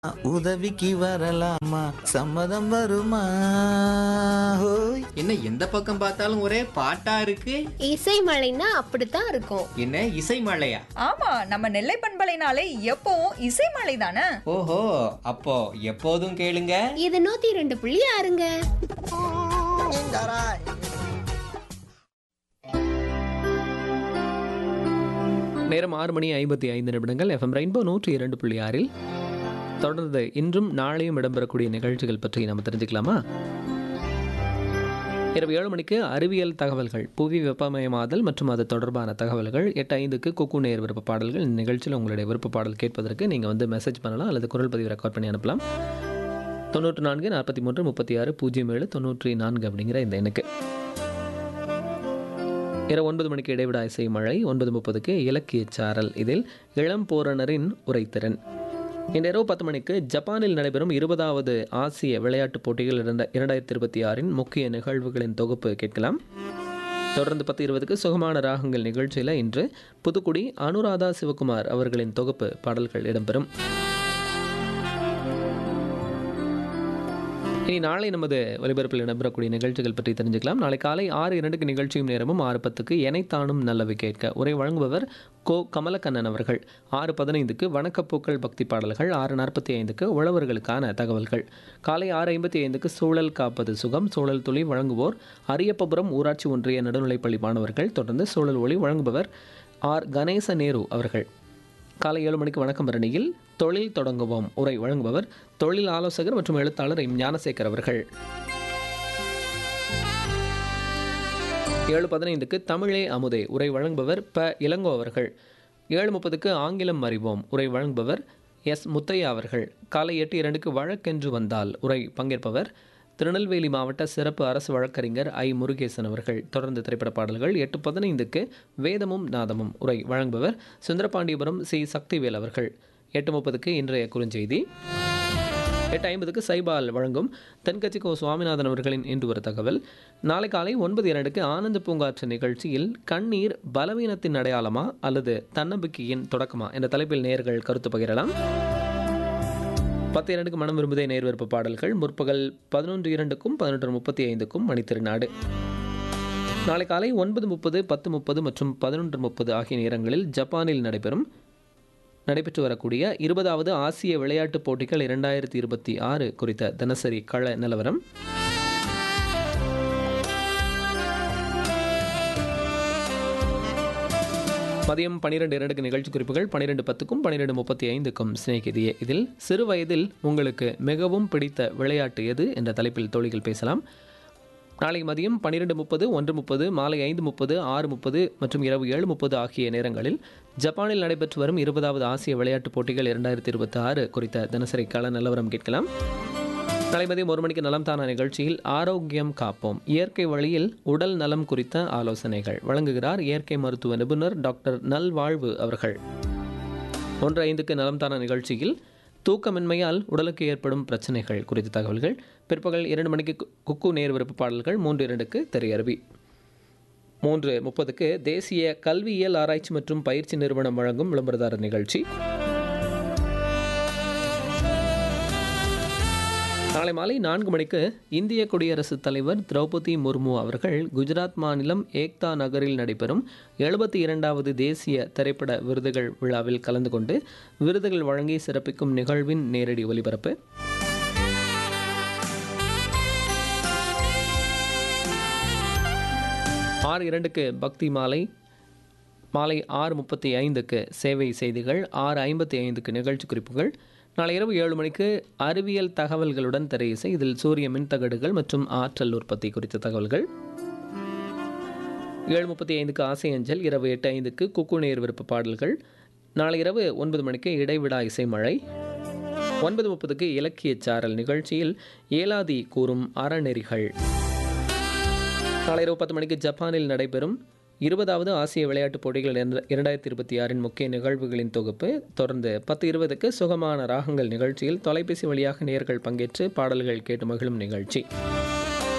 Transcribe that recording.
உதவிக்கு வரலாமா சம்மதம் வருமா ஹோய் என்ன எந்த பக்கம் பார்த்தாலும் ஒரே பாட்டா இருக்கு இசை மழைன்னா அப்படித்தான் இருக்கும் என்ன இசை மழையா ஆமா நம்ம நெல்லை பண்பலைனாலே எப்பவும் இசை மலை தானே ஓஹோ அப்போ எப்போதும் கேளுங்க இது நூத்தி ரெண்டு புள்ளி ஆறுங்க நேரம் ஆறு மணி ஐம்பத்தி ஐந்து நிமிடங்கள் எஃப்எம் ரெயின்போ நூற்றி இரண்டு புள்ளி ஆறில் தொடர்ந்து இன்றும் நாளையும் இடம்பெறக்கூடிய நிகழ்ச்சிகள் பற்றி நம்ம தெரிஞ்சுக்கலாமா இரவு ஏழு மணிக்கு அறிவியல் தகவல்கள் புவி வெப்பமயமாதல் மற்றும் அது தொடர்பான தகவல்கள் எட்டு ஐந்துக்கு குக்கு நேர் விருப்ப பாடல்கள் இந்த நிகழ்ச்சியில் உங்களுடைய விருப்ப பாடல் கேட்பதற்கு நீங்கள் வந்து மெசேஜ் பண்ணலாம் அல்லது குரல் பதிவு ரெக்கார்ட் பண்ணி அனுப்பலாம் தொண்ணூற்று நான்கு நாற்பத்தி மூன்று முப்பத்தி ஆறு பூஜ்ஜியம் ஏழு தொண்ணூற்றி நான்கு அப்படிங்கிற இந்த எண்ணுக்கு இரவு ஒன்பது மணிக்கு இடைவிடா இசை மழை ஒன்பது முப்பதுக்கு இலக்கிய சாரல் இதில் இளம் போரணரின் உரைத்திறன் இன்று இரவு பத்து மணிக்கு ஜப்பானில் நடைபெறும் இருபதாவது ஆசிய விளையாட்டுப் போட்டிகள் இரண்ட இரண்டாயிரத்தி இருபத்தி ஆறின் முக்கிய நிகழ்வுகளின் தொகுப்பு கேட்கலாம் தொடர்ந்து பத்து இருபதுக்கு சுகமான ராகங்கள் நிகழ்ச்சியில் இன்று புதுக்குடி அனுராதா சிவகுமார் அவர்களின் தொகுப்பு பாடல்கள் இடம்பெறும் இனி நாளை நமது ஒலிபரப்பில் இடம்பெறக்கூடிய நிகழ்ச்சிகள் பற்றி தெரிஞ்சுக்கலாம் நாளை காலை ஆறு இரண்டுக்கு நிகழ்ச்சியும் நேரமும் ஆறு பத்துக்கு எனைத்தானும் நல்லவை கேட்க உரை வழங்குபவர் கோ கமலக்கண்ணன் அவர்கள் ஆறு பதினைந்துக்கு வணக்கப்பூக்கள் பக்தி பாடல்கள் ஆறு நாற்பத்தி ஐந்துக்கு உழவர்களுக்கான தகவல்கள் காலை ஆறு ஐம்பத்தி ஐந்துக்கு சூழல் காப்பது சுகம் சூழல் துளி வழங்குவோர் அரியப்பபுரம் ஊராட்சி ஒன்றிய நடுநிலைப்பள்ளி மாணவர்கள் தொடர்ந்து சூழல் ஒளி வழங்குபவர் ஆர் கணேச நேரு அவர்கள் காலை ஏழு மணிக்கு வணக்கம் பரணியில் தொழில் தொடங்குவோம் உரை வழங்குபவர் தொழில் ஆலோசகர் மற்றும் எழுத்தாளர் எம் ஞானசேகர் அவர்கள் ஏழு பதினைந்துக்கு தமிழே அமுதே உரை வழங்குபவர் ப இளங்கோ அவர்கள் ஏழு முப்பதுக்கு ஆங்கிலம் அறிவோம் உரை வழங்குபவர் எஸ் முத்தையா அவர்கள் காலை எட்டு இரண்டுக்கு வழக்கென்று வந்தால் உரை பங்கேற்பவர் திருநெல்வேலி மாவட்ட சிறப்பு அரசு வழக்கறிஞர் ஐ முருகேசன் அவர்கள் தொடர்ந்து திரைப்பட பாடல்கள் எட்டு பதினைந்துக்கு வேதமும் நாதமும் உரை வழங்குபவர் சுந்தரபாண்டியபுரம் சி சக்திவேல் அவர்கள் எட்டு முப்பதுக்கு இன்றைய குறுஞ்செய்தி எட்டு ஐம்பதுக்கு சைபால் வழங்கும் தென்கட்சி கோ சுவாமிநாதன் அவர்களின் இன்று ஒரு தகவல் நாளை காலை ஒன்பது இரண்டுக்கு ஆனந்த பூங்காற்று நிகழ்ச்சியில் கண்ணீர் பலவீனத்தின் அடையாளமா அல்லது தன்னம்பிக்கையின் தொடக்கமா என்ற தலைப்பில் நேயர்கள் கருத்து பகிரலாம் பத்து இரண்டுக்கு மனம் விரும்புதே நேர் விருப்ப பாடல்கள் முற்பகல் பதினொன்று இரண்டுக்கும் பதினொன்று முப்பத்தி ஐந்துக்கும் மணித்திருநாடு நாளை காலை ஒன்பது முப்பது பத்து முப்பது மற்றும் பதினொன்று முப்பது ஆகிய நேரங்களில் ஜப்பானில் நடைபெறும் நடைபெற்று வரக்கூடிய இருபதாவது ஆசிய விளையாட்டுப் போட்டிகள் இரண்டாயிரத்தி இருபத்தி ஆறு குறித்த தினசரி கள நிலவரம் மதியம் பன்னிரெண்டு இரண்டுக்கு நிகழ்ச்சி குறிப்புகள் பன்னிரெண்டு பத்துக்கும் பன்னிரெண்டு முப்பத்தி ஐந்துக்கும் சிநேகிதியே இதில் சிறு வயதில் உங்களுக்கு மிகவும் பிடித்த விளையாட்டு எது என்ற தலைப்பில் தோழிகள் பேசலாம் நாளை மதியம் பன்னிரெண்டு முப்பது ஒன்று முப்பது மாலை ஐந்து முப்பது ஆறு முப்பது மற்றும் இரவு ஏழு முப்பது ஆகிய நேரங்களில் ஜப்பானில் நடைபெற்று வரும் இருபதாவது ஆசிய விளையாட்டுப் போட்டிகள் இரண்டாயிரத்தி இருபத்தி ஆறு குறித்த தினசரி கள நிலவரம் கேட்கலாம் நாளை மதியம் ஒரு மணிக்கு நலம் தானா நிகழ்ச்சியில் ஆரோக்கியம் காப்போம் இயற்கை வழியில் உடல் நலம் குறித்த ஆலோசனைகள் வழங்குகிறார் இயற்கை மருத்துவ நிபுணர் டாக்டர் நல்வாழ்வு அவர்கள் ஒன்று ஐந்துக்கு நலம் தானா நிகழ்ச்சியில் தூக்கமின்மையால் உடலுக்கு ஏற்படும் பிரச்சனைகள் குறித்த தகவல்கள் பிற்பகல் இரண்டு மணிக்கு கு- குக்கு நேர் விருப்ப பாடல்கள் மூன்று இரண்டுக்கு திரையரவி மூன்று முப்பதுக்கு தேசிய கல்வியியல் ஆராய்ச்சி மற்றும் பயிற்சி நிறுவனம் வழங்கும் விளம்பரதாரர் நிகழ்ச்சி நாளை மாலை நான்கு மணிக்கு இந்திய குடியரசுத் தலைவர் திரௌபதி முர்மு அவர்கள் குஜராத் மாநிலம் ஏக்தா நகரில் நடைபெறும் எழுபத்தி இரண்டாவது தேசிய திரைப்பட விருதுகள் விழாவில் கலந்து கொண்டு விருதுகள் வழங்கி சிறப்பிக்கும் நிகழ்வின் நேரடி ஒலிபரப்பு ஆறு இரண்டுக்கு பக்தி மாலை மாலை ஆறு முப்பத்தி ஐந்துக்கு சேவை செய்திகள் ஆறு ஐம்பத்தி ஐந்துக்கு நிகழ்ச்சி குறிப்புகள் நாளை இரவு ஏழு மணிக்கு அறிவியல் தகவல்களுடன் திரையிசை இதில் சூரிய மின்தகடுகள் மற்றும் ஆற்றல் உற்பத்தி குறித்த தகவல்கள் ஏழு முப்பத்தி ஐந்துக்கு ஆசை அஞ்சல் இரவு எட்டு ஐந்துக்கு குக்கு நேர் விருப்ப பாடல்கள் நாளை இரவு ஒன்பது மணிக்கு இடைவிடா இசை மழை ஒன்பது முப்பதுக்கு இலக்கிய சாரல் நிகழ்ச்சியில் ஏலாதி கூறும் அறநெறிகள் நாளை இரவு பத்து மணிக்கு ஜப்பானில் நடைபெறும் இருபதாவது ஆசிய விளையாட்டுப் போட்டிகள் இரண்டு- இரண்டாயிரத்தி இருபத்தி ஆறின் முக்கிய நிகழ்வுகளின் தொகுப்பு தொடர்ந்து பத்து இருபதுக்கு சுகமான ராகங்கள் நிகழ்ச்சியில் தொலைபேசி வழியாக நேர்கள் பங்கேற்று பாடல்கள் கேட்டு மகிழும் நிகழ்ச்சி